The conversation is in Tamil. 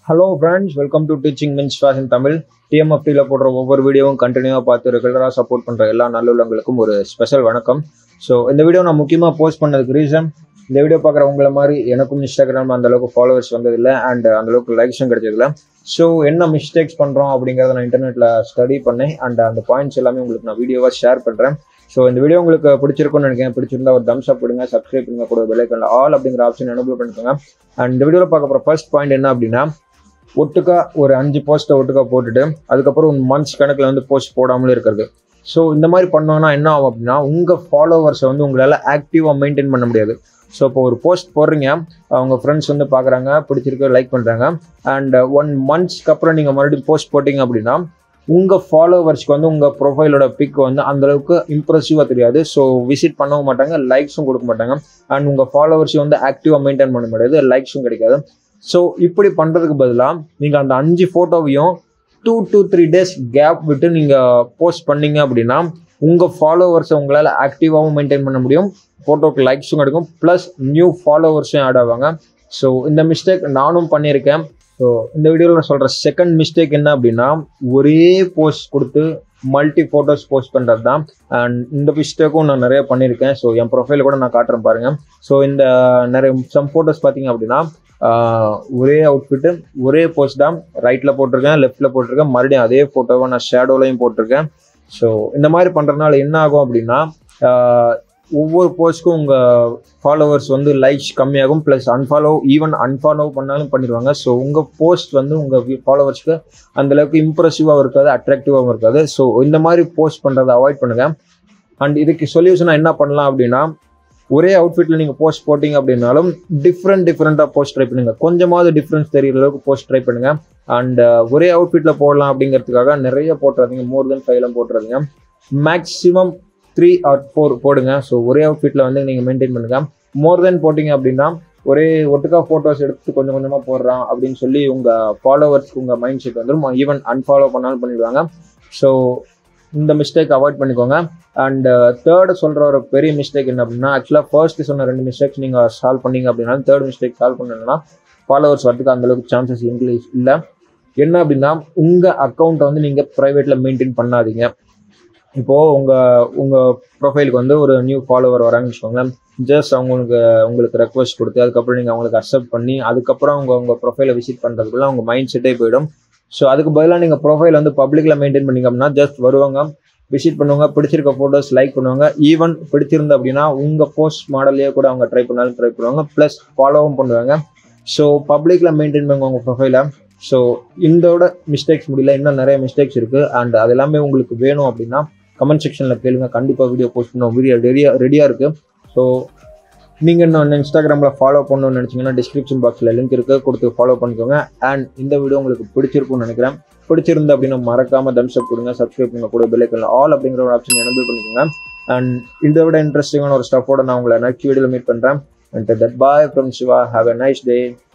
hello friends welcome to teaching mins fashion Tamil டிஎம்எஃப்டியில் போடுற ஒவ்வொரு வீடியோவும் கண்டினியூவாக பார்த்து ரெகுலராக சப்போர்ட் பண்ணுற எல்லா நல்லுள்ளங்களுக்கும் ஒரு ஸ்பெஷல் வணக்கம் ஸோ இந்த வீடியோ நான் முக்கியமாக போஸ்ட் பண்ணதுக்கு ரீசன் இந்த வீடியோ பார்க்குற உங்களை மாதிரி எனக்கும் இன்ஸ்டாகிராம் அந்த அளவுக்கு ஃபாலோவர்ஸ் வந்ததில்லை அண்ட் அந்த அளவுக்கு லைக்ஸும் கிடைச்சதில்ல ஸோ என்ன மிஸ்டேக்ஸ் பண்ணுறோம் அப்படிங்கிறத நான் இன்டர்நெட்டில் ஸ்டடி பண்ணேன் அண்ட் அந்த பாயிண்ட்ஸ் எல்லாமே உங்களுக்கு நான் வீடியோவாக ஷேர் பண்ணுறேன் ஸோ இந்த வீடியோ உங்களுக்கு பிடிச்சிருக்கும்னு நினைக்கிறேன் பிடிச்சிருந்தா ஒரு தம்ஸ் அப் கொடுங்க சப்ஸ்கிரைப் பண்ணுங்க கூட பெல்லைக்கனில் ஆல் அப்படிங்கிற ஆப்ஷன் எனபிள் பண்ணிக்கோங்க அண்ட் இந்த வீடியோவில் பார்க்க போகிற ஃபர்ஸ்ட் பாயிண்ட் என்ன அப்படின்னா ஒட்டுக்கா ஒரு அஞ்சு போஸ்ட்டை ஒட்டுக்கா போட்டுட்டு அதுக்கப்புறம் ஒரு மந்த்ஸ் கணக்கில் வந்து போஸ்ட் போடாமலே இருக்கிறது ஸோ இந்த மாதிரி பண்ணோன்னா என்ன ஆகும் அப்படின்னா உங்கள் ஃபாலோவர்ஸை வந்து உங்களால் ஆக்டிவாக மெயின்டைன் பண்ண முடியாது ஸோ இப்போ ஒரு போஸ்ட் போடுறீங்க அவங்க ஃப்ரெண்ட்ஸ் வந்து பார்க்குறாங்க பிடிச்சிருக்கு லைக் பண்ணுறாங்க அண்ட் ஒன் மந்த்ஸ்க்கு அப்புறம் நீங்கள் மறுபடியும் போஸ்ட் போட்டிங்க அப்படின்னா உங்கள் ஃபாலோவர்ஸ்க்கு வந்து உங்கள் ப்ரொஃபைலோட பிக் வந்து அந்தளவுக்கு இம்ப்ரெசிவாக தெரியாது ஸோ விசிட் பண்ணவும் மாட்டாங்க லைக்ஸும் கொடுக்க மாட்டாங்க அண்ட் உங்கள் ஃபாலோவர்ஸையும் வந்து ஆக்டிவாக மெயின்டைன் பண்ண முடியாது லைக்ஸும் கிடைக்காது ஸோ இப்படி பண்ணுறதுக்கு பதிலாக நீங்கள் அந்த அஞ்சு ஃபோட்டோவையும் two two three days gap விட்டு நீங்கள் போஸ்ட் பண்ணீங்க அப்படின்னா உங்கள் ஃபாலோவர்ஸை உங்களால் ஆக்டிவாகவும் மெயின்டைன் பண்ண முடியும் ஃபோட்டோக்கு லைக்ஸும் கிடைக்கும் ப்ளஸ் நியூ ஃபாலோவர்ஸும் ஆட் ஆவாங்க ஸோ இந்த மிஸ்டேக் நானும் பண்ணியிருக்கேன் ஸோ இந்த வீடியோவில் நான் சொல்கிற செகண்ட் மிஸ்டேக் என்ன அப்படின்னா ஒரே போஸ்ட் கொடுத்து மல்டி ஃபோட்டோஸ் போஸ்ட் பண்ணுறது தான் அண்ட் இந்த மிஸ்டேக்கும் நான் நிறைய பண்ணியிருக்கேன் ஸோ என் ப்ரொஃபைல கூட நான் காட்டுறேன் பாருங்கள் ஸோ இந்த நிறைய சம் ஃபோட்டோஸ் பார்த்தீங்க அப்படின்னா ஒரே அவுட்ஃபிட்டு ஒரே போஸ்ட் தான் ரைட்டில் போட்டிருக்கேன் லெஃப்ட்டில் போட்டிருக்கேன் மறுபடியும் அதே ஃபோட்டோவை நான் ஷேடோலையும் போட்டிருக்கேன் ஸோ இந்த மாதிரி பண்ணுறதுனால என்ன ஆகும் அப்படின்னா ஒவ்வொரு போஸ்ட்க்கும் உங்கள் ஃபாலோவர்ஸ் வந்து லைக்ஸ் கம்மியாகும் ப்ளஸ் அன்ஃபாலோ ஈவன் அன்ஃபாலோ பண்ணாலும் பண்ணிடுவாங்க ஸோ உங்கள் போஸ்ட் வந்து உங்கள் ஃபாலோவர்ஸ்க்கு அந்தளவுக்கு இம்ப்ரெசிவாகவும் இருக்காது அட்ராக்டிவாகவும் இருக்காது ஸோ இந்த மாதிரி போஸ்ட் பண்ணுறதை அவாய்ட் பண்ணுங்கள் அண்ட் இதுக்கு சொல்யூஷனாக என்ன பண்ணலாம் அப்படின்னா ஒரே அவுட்ஃபிட்டில் நீங்கள் போஸ்ட் போட்டிங்க அப்படின்னாலும் டிஃப்ரெண்ட் டிஃப்ரெண்ட்டாக போஸ்ட் ட்ரை பண்ணுங்கள் கொஞ்சமாவது டிஃப்ரென்ஸ் தெரியிற அளவுக்கு போஸ்ட் ட்ரை பண்ணுங்கள் அண்ட் ஒரே அவுட்ஃபிட்டில் போடலாம் அப்படிங்கிறதுக்காக நிறைய போட்டுறாதீங்க மோர் தென் ஃபைவ்லாம் போட்டுறாதீங்க மேக்ஸிமம் த்ரீ ஆர் ஃபோர் போடுங்க ஸோ ஒரே அவுட்ஃபிட்டில் வந்து நீங்கள் மெயின்டைன் பண்ணுங்கள் மோர் தென் போட்டிங்க அப்படின்னா ஒரே ஒட்டுக்கா ஃபோட்டோஸ் எடுத்து கொஞ்சம் கொஞ்சமாக போடுறான் அப்படின்னு சொல்லி உங்கள் ஃபாலோவர்ஸ்க்கு உங்கள் மைண்ட் செட் வந்துடும் ஈவன் அன்ஃபாலோ பண்ணாலும் பண்ணிடுவாங்க ஸோ இந்த மிஸ்டேக் அவாய்ட் பண்ணிக்கோங்க அண்ட் தேர்டு சொல்கிற ஒரு பெரிய மிஸ்டேக் என்ன அப்படின்னா ஆக்சுவலாக ஃபர்ஸ்ட் சொன்ன ரெண்டு மிஸ்டேக்ஸ் நீங்கள் சால்வ் பண்ணீங்க அப்படின்னா தேர்ட் மிஸ்டேக் சால்வ் பண்ணணும்னா ஃபாலோவர்ஸ் வரதுக்கு அந்தளவுக்கு சான்சஸ் இங்கிலீஷ் இல்லை என்ன அப்படின்னா உங்கள் அக்கௌண்ட்டை வந்து நீங்கள் ப்ரைவேட்டில் மெயின்டைன் பண்ணாதீங்க இப்போது உங்கள் உங்கள் ப்ரொஃபைலுக்கு வந்து ஒரு நியூ ஃபாலோவர் வராங்கன்னு வச்சுக்கோங்களேன் ஜஸ்ட் அவங்களுக்கு உங்களுக்கு ரெக்வஸ்ட் கொடுத்து அதுக்கப்புறம் நீங்கள் அவங்களுக்கு அக்செப்ட் பண்ணி அதுக்கப்புறம் அவங்க உங்கள் ப்ரொஃபைலை விசிட் பண்ணுறதுக்குள்ள அவங்க மைண்ட் செட்டே போயிடும் ஸோ அதுக்கு பதிலாக நீங்கள் ப்ரொஃபைல் வந்து பப்ளிக்கில் மெயின்டைன் பண்ணிங்க அப்படின்னா ஜஸ்ட் வருவாங்க விசிட் பண்ணுவாங்க பிடிச்சிருக்க ஃபோட்டோஸ் லைக் பண்ணுவாங்க ஈவன் பிடிச்சிருந்த அப்படின்னா உங்கள் போஸ்ட் மாடல்லையே கூட அவங்க ட்ரை பண்ணாலும் ட்ரை பண்ணுவாங்க ப்ளஸ் ஃபாலோவும் பண்ணுவாங்க ஸோ பப்ளிக்கில் மெயின்டைன் பண்ணுவாங்க உங்கள் ப்ரொஃபைலை ஸோ இதோட மிஸ்டேக்ஸ் முடியல இன்னும் நிறைய மிஸ்டேக்ஸ் இருக்குது அண்ட் அது எல்லாமே உங்களுக்கு வேணும் அப்படின்னா கமெண்ட் செக்ஷனில் கேளுங்க கண்டிப்பாக வீடியோ போஸ்ட் பண்ணுவோம் வீடியோ ரெடியாக ரெடியாக இருக்குது ஸோ நீங்கள் இன்னும் இன்ஸ்டாகிராமில் ஃபாலோ பண்ணணும்னு நினச்சிங்கன்னா டிஸ்கிரிப்ஷன் பாக்ஸில் லிங்க் இருக்குது கொடுத்து ஃபாலோ பண்ணிக்கோங்க அண்ட் இந்த வீடியோ உங்களுக்கு பிடிச்சிருக்கும்னு நினைக்கிறேன் பிடிச்சிருந்து அப்படின்னா மறக்காமல் தம்ஸ் அப் கொடுங்க சப்ஸ்கிரைப் பண்ண கூட பெல்லைக்கன் ஆல் அப்படிங்கிற ஒரு ஆப்ஷன் எனபிள் பண்ணிக்கோங்க அண்ட் இதை விட இன்ட்ரெஸ்டிங்கான ஒரு ஸ்டஃபோட நான் உங்களை நெக்ஸ்ட் வீடியோவில் மீட் பண்ணுறேன் and that bye from Siva have a nice day